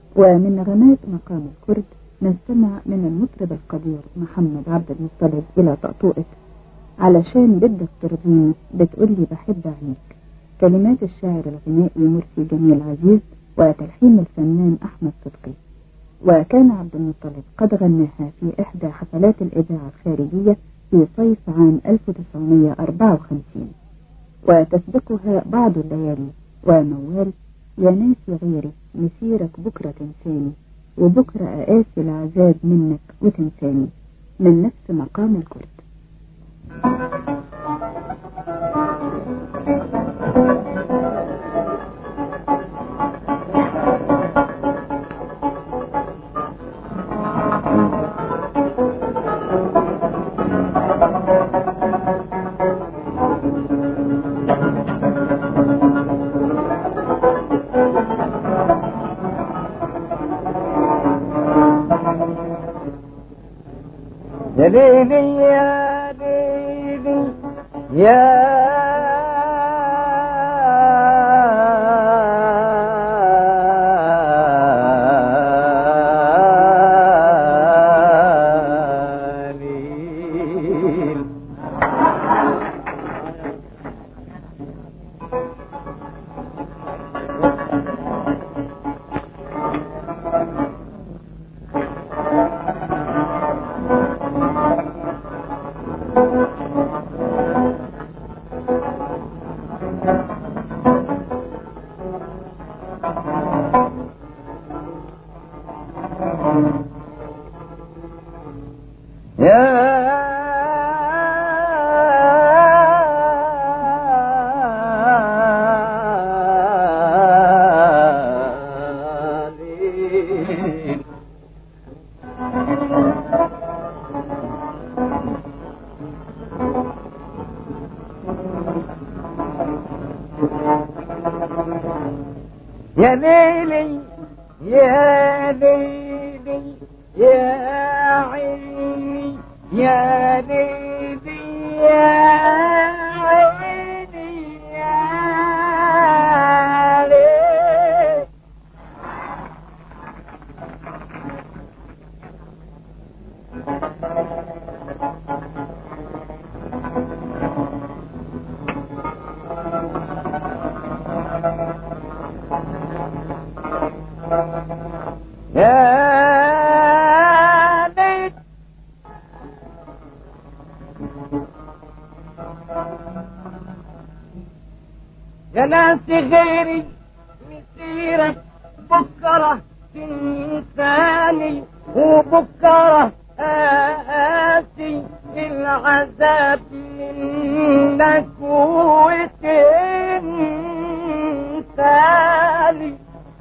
ومن نغمات مقام الكرد نستمع من المطرب القدير محمد عبد المطلب إلى طقطوقة علشان بدك ترضيني بتقولي بحب عينيك كلمات الشاعر الغنائي مرسي جميل عزيز وتلحين الفنان أحمد صدقي وكان عبد المطلب قد غناها في إحدى حفلات الإذاعة الخارجية في صيف عام 1954 وتسبقها بعض الليالي وموال يا ناس غيري مسيرك بكرة تنساني وبكرة أقاسي العذاب منك وتنساني من نفس مقام الكرد يا ليلي يا ليلي يا ليل يا ليل يا ليلي يا ليلي يا عيني يا ليلي يا عيني يا ليلي يا ليل يا ناس غيري مسيرة بكرة تنساني وبكرة آسي العذاب منك وتنساني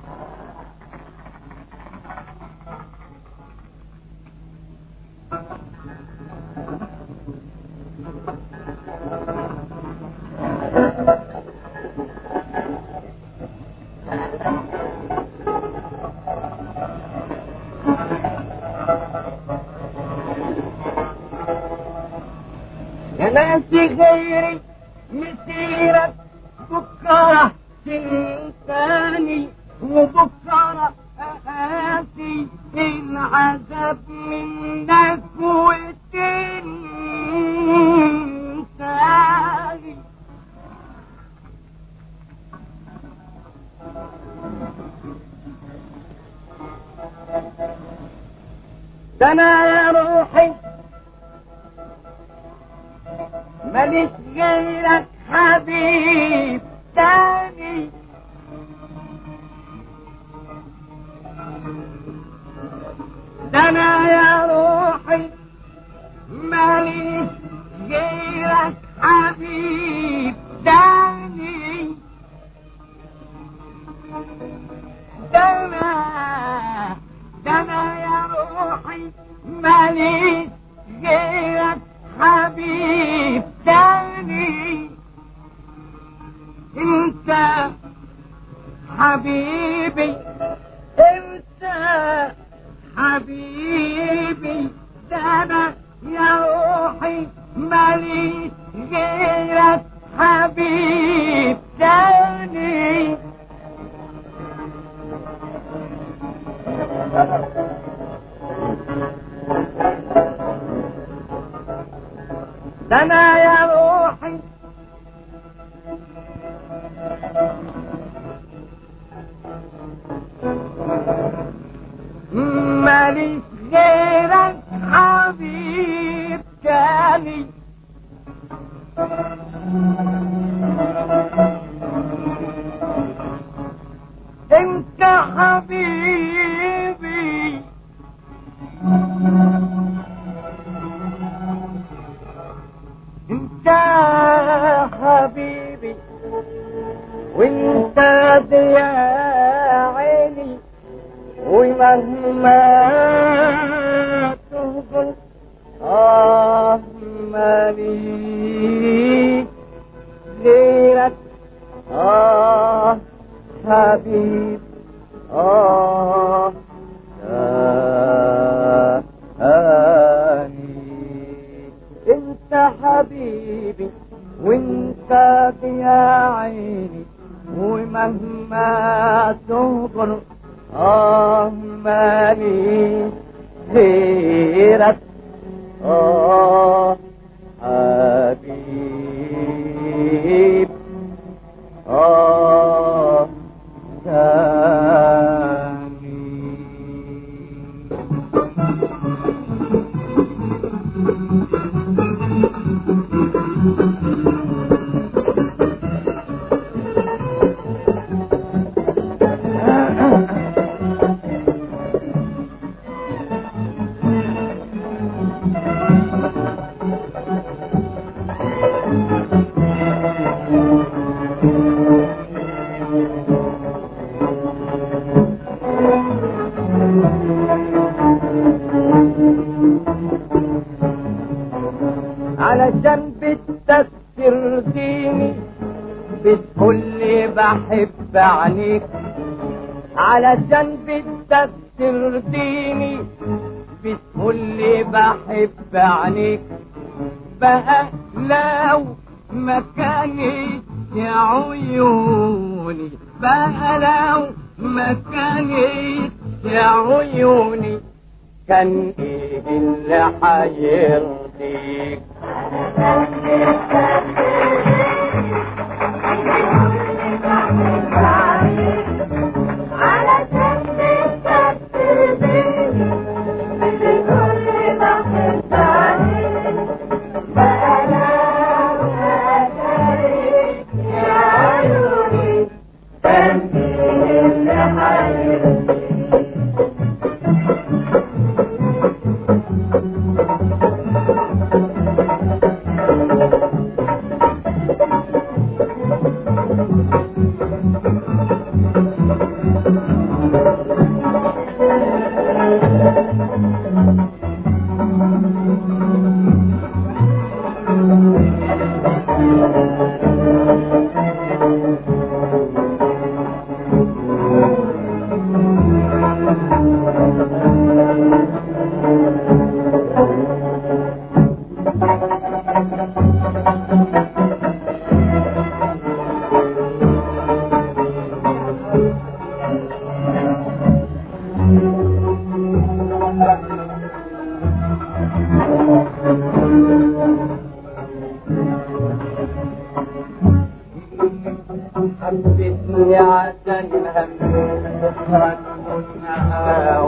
يا ناس غيري مسيرة بكرة تنساني وبكرة آسي العذاب منك وتنساني ده انا يا روحي ماليش غيرك حبيب تاني ده انا يا روحي ماليش غيرك حبيب تاني ده انا ده انا يا روحي ماليش غيرك حبيب تاني انت حبيبي انت حبيبي ده انا يا روحي ماليش غيرك حبيب تاني ده انا يا روحي ماليش غيرك حبيب تاني انت حبيبي انت حبيبي وانت يا عيني ومهما تهجر آه مالي غيرك آه حبيب آه تاني انت حبيبي وانت يا عيني ومهما تهجر آه مالي غيرك آه حبيب آه تاني علشان بتستر ديني بتقول لي بحب عينيك علشان بتستر ديني بتقول لي بحب عينيك بقى لو مكاني يا عيوني بقى لو مكاني يا عيوني كان ايه اللي حيرضيك حبتني عشان همك كنا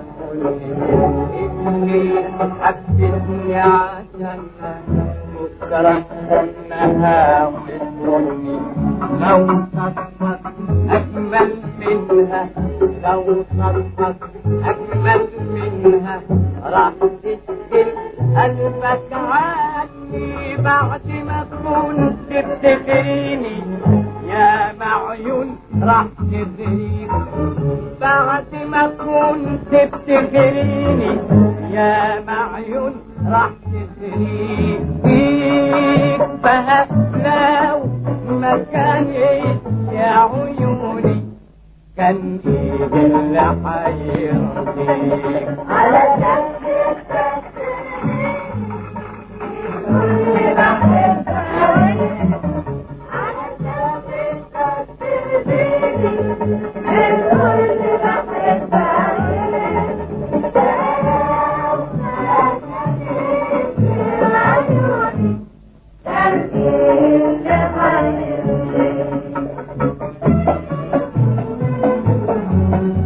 إني حبتني عشان بكرة كنا وتقولني لو صدقك أجمل منها لو صدقك أجمل منها راح تشكل قلبك عني بعد ما كنت بتغريني يا معيون راح تدريك بعد ما كنت بتغريني يا معيون راح تدريك فهلاو مكاني يا عيوني كان ايه اللي حيرضيك على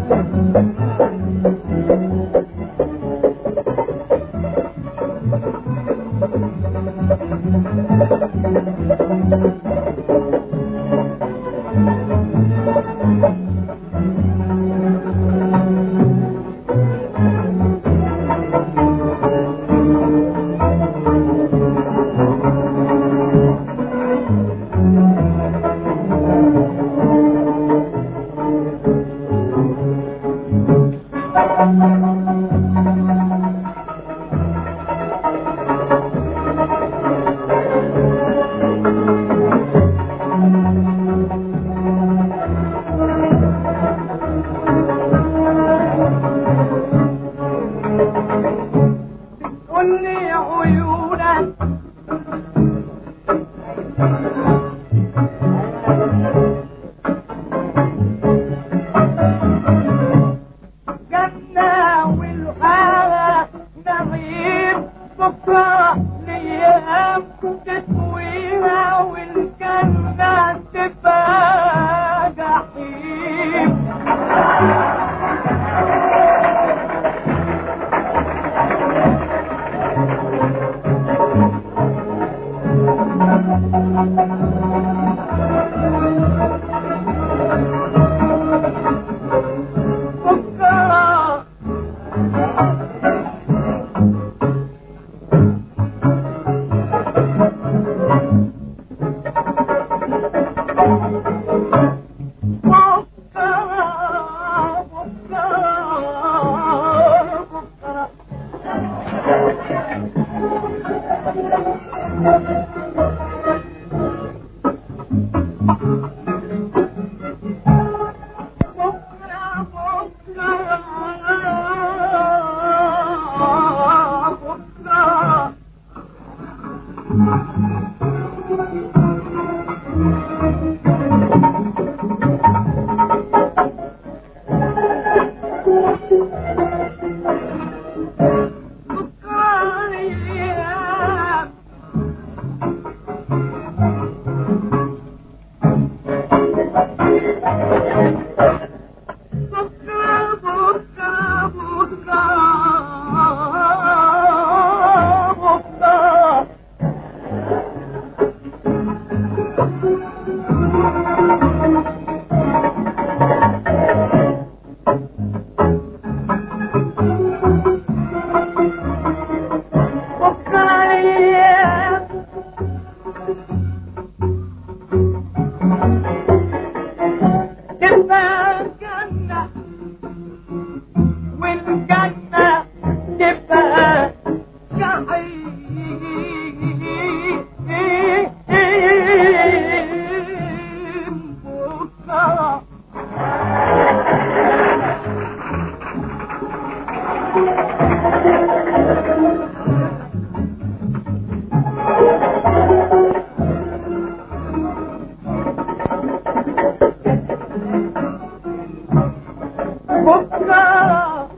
قل لي عيونك جنة والهوى نعيم بكرة ليام تسويها والجنة تبقى جحيم بكرة بكرة بكرة بكرة بكرة بكرة بكرة بكرة بكرة بكرة بكرة بكرة بكرة تبقى الجنة والجنة تبقى جحيم بكرة بكرة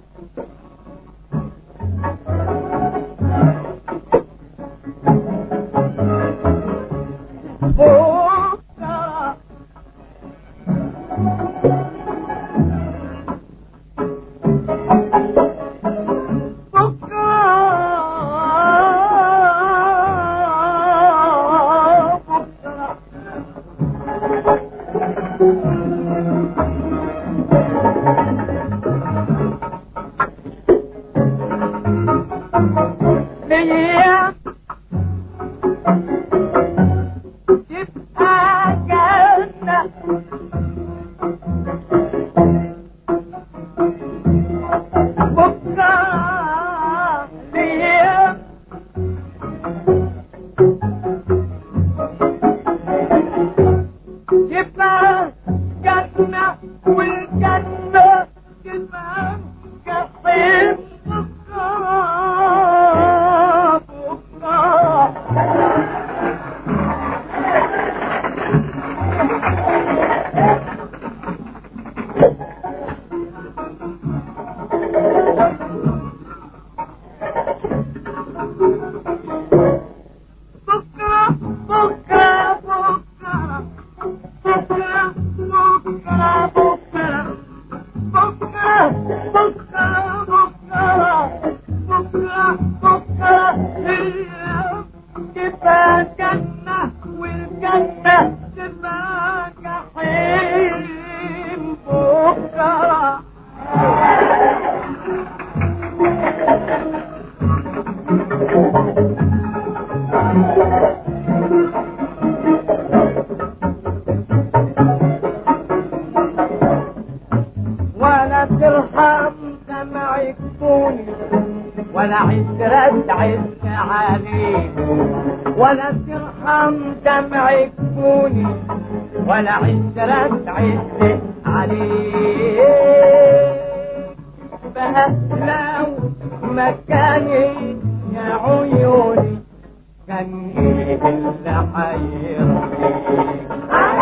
بكرة بكرة بكرة ليا تبقى جنة بكرة ليا يبقى جنة والجنة ترحم دمعك كوني ولا عشرة تعز عليك ولا ترحم دمعك كوني ولا عشرة تعز عليك فهلاو مكاني يا عيوني كان ايه اللي حيرضيك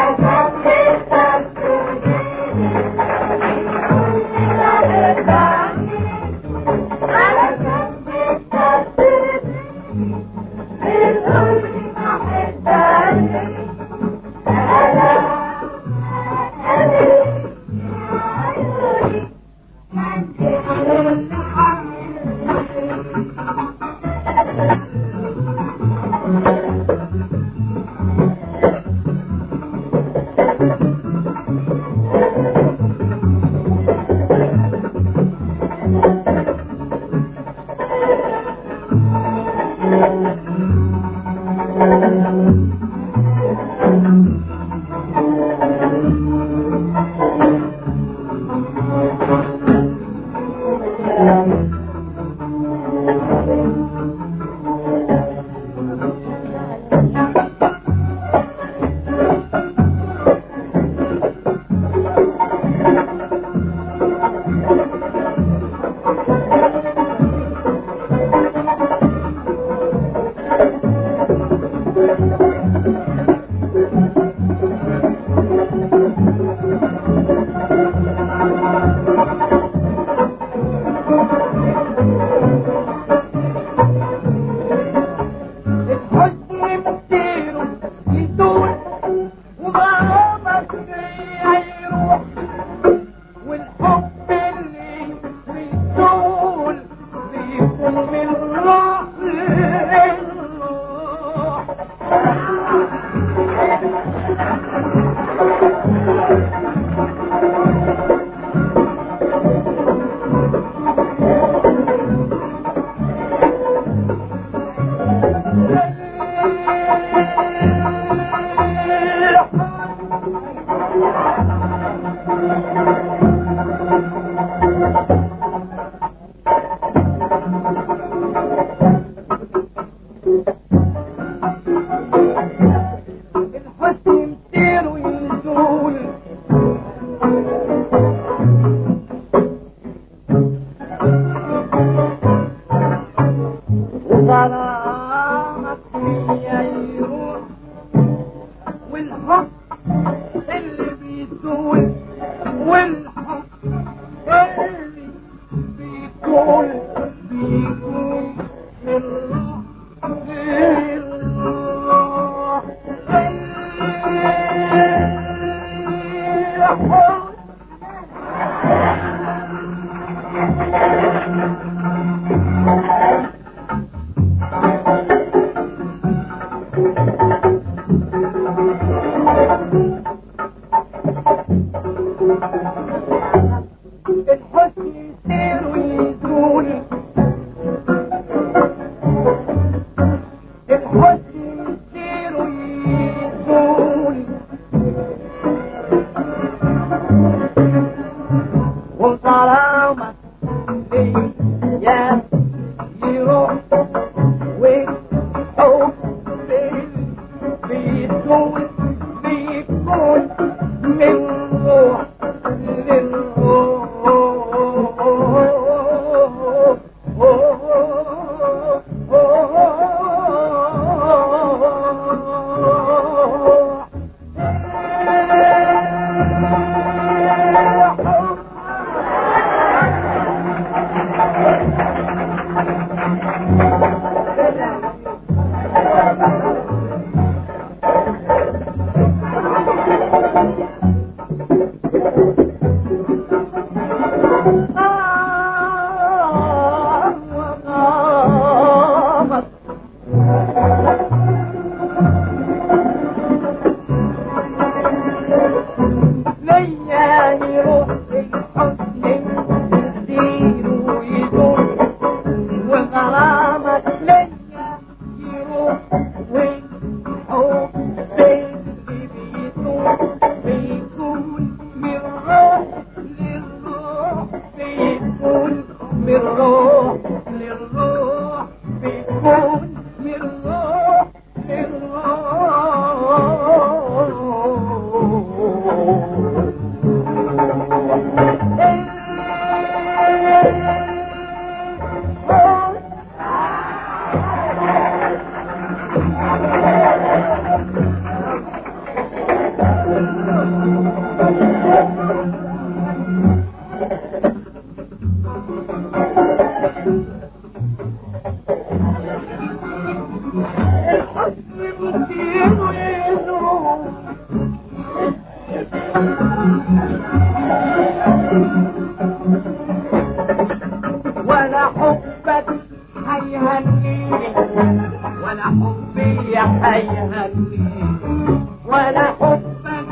الحزن مسيره يدور وغرامك يروح والحب اللي بيطول بيكون من روح للروح الحزن يطير ويزول وظلامك فيا يروح والحب اللي بيزول والحب اللي بيطول بيكون من روح للروح الحب الحزن يسير ويزول الحزن يسير ويزول وظلامك لي يا يروح والحب بيزول بيكون من روح ليالي روح الحزن يزيد ويدور وغرامك ليا يروح والحب اللي بيدور بيكون من روح للروح بالروح للروح بيكون بالروح للروح ولا حبك هيهنيني ولا حبي هيهنيني ولا حبك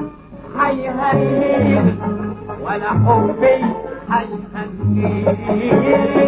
هيهنيني ولا حبي هيهنيني